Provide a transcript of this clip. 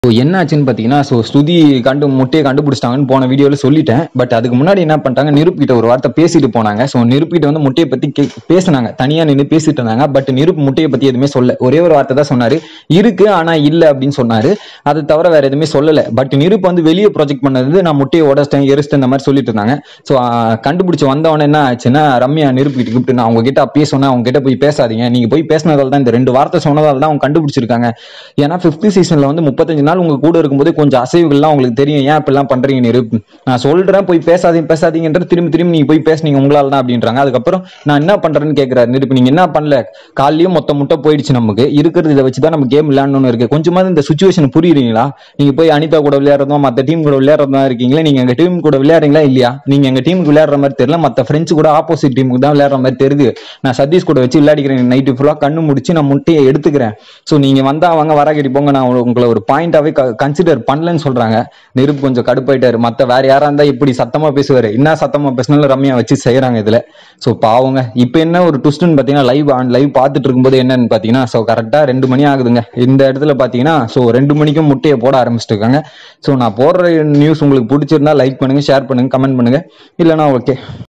so என்ன ஆச்சுன்னு பார்த்தீங்கன்னா ஸோ ஸ்ருதி கண்டு முட்டையை கண்டுபிடிச்சிட்டாங்கன்னு போன வீடியோவில் சொல்லிட்டேன் பட் அதுக்கு முன்னாடி என்ன பண்ணிட்டாங்க நிருப் கிட்ட ஒரு வார்த்தை பேசிட்டு போனாங்க ஸோ நிருப் கிட்ட வந்து முட்டையை பற்றி கே பேசினாங்க தனியாக நின்று பேசிட்டு இருந்தாங்க பட் நிருப் முட்டையை பற்றி எதுவுமே சொல்ல ஒரே ஒரு வார்த்தை தான் சொன்னார் இருக்கு ஆனால் இல்லை அப்படின்னு சொன்னார் அதை தவிர வேற எதுவுமே சொல்லலை பட் நிருப் வந்து வெளியே ப்ராஜெக்ட் பண்ணது நான் முட்டையை உடச்சிட்டேன் எரிச்சிட்டேன் இந்த மாதிரி சொல்லிட்டு இருந்தாங்க ஸோ கண்டுபிடிச்சு வந்தவொடனே என்ன ஆச்சுன்னா ரம்யா நிருப் கிட்ட கூப்பிட்டு நான் அவங்க கிட்ட அப்பயே சொன்னேன் அவங்க கிட்ட போய் பேசாதீங்க நீங்க போய் பேசினதால தான் இந்த ரெண்டு வார்த்தை சொன்னதால தான் அவங்க கண்டுபிடிச்சிருக்காங்க ஏன்னா ஃபிஃப்த் சீசன்ல வந்து முப்பத்தஞ்சு நாள் உங்க கூட இருக்கும்போது கொஞ்சம் அசைவுகள்லாம் உங்களுக்கு தெரியும் ஏன் இப்படிலாம் பண்றீங்க நிருப் நான் சொல்றேன் போய் பேசாதீங்க பேசாதீங்கன்ற திரும்பி திரும்பி நீங்க போய் பேசுனீங்க உங்களால தான் அப்படின்றாங்க அதுக்கப்புறம் நான் என்ன பண்றேன்னு கேட்கிறாரு நிருப் நீங்க என்ன பண்ணல காலையும் மொத்த முட்டை போயிடுச்சு நமக்கு இருக்கிறது இதை வச்சு தான் நம்ம கேம் விளையாடணும்னு இருக்கு கொஞ்சமாவது இந்த சுச்சுவேஷன் புரியுறீங்களா நீங்க போய் அனிதா கூட விளையாடுறதும் மத்த டீம் கூட விளையாடுறதா இருக்கீங்களா நீங்க எங்க டீம் கூட விளையாடுறீங்களா இல்லையா நீங்க எங்க டீமுக்கு விளையாடுற மாதிரி தெரியல மத்த ஃப்ரெண்ட்ஸ் கூட ஆப்போசிட் டீமுக்கு தான் விளையாடுற மாதிரி தெரியுது நான் சதீஷ் கூட வச்சு விளையாடிக்கிறேன் நைட்டு ஃபுல்லா கண்ணு முடிச்சு நான் முட்டையை எடுத்துக்கிறேன் ஸோ நீங்க வந்தா அவங்க வராகடி போங்க நான் உங்களை- உங்களை ஒரு பாயிண்டாவே கன்சிடர் பண்ணலன்னு சொல்றாங்க நெருப்பு கொஞ்சம் கடுப்பாயிட்டாரு மத்த வேற யாரா இருந்தா இப்படி சத்தமா பேசுவாரு என்ன சத்தமா பேசினாலும் ரம்யா வச்சு செய்யறாங்க இதுல ஸோ பாவங்க இப்போ என்ன ஒரு ட்விஸ்ட்னு பாத்தீங்கன்னா லைவ் ஆன் லைவ் பார்த்துட்டு இருக்கும்போது என்னன்னு பாத்தீங்கன்னா ஸோ கரெக்டா ரெண்டு மணி ஆகுதுங்க இந்த இடத்துல பாத்தீங்கன்னா ஸோ ரெண்டு மணிக்கும் முட்டையை போட ஆரம்பிச்சிட்டு இருக்காங்க ஸோ நான் போடுற நியூஸ் உங்களுக்கு பிடிச்சிருந்தா லைக் பண்ணுங்க ஷேர் பண்ணுங்க கமெண்ட் பண்ணுங்க இல்லைன்னா ஓகே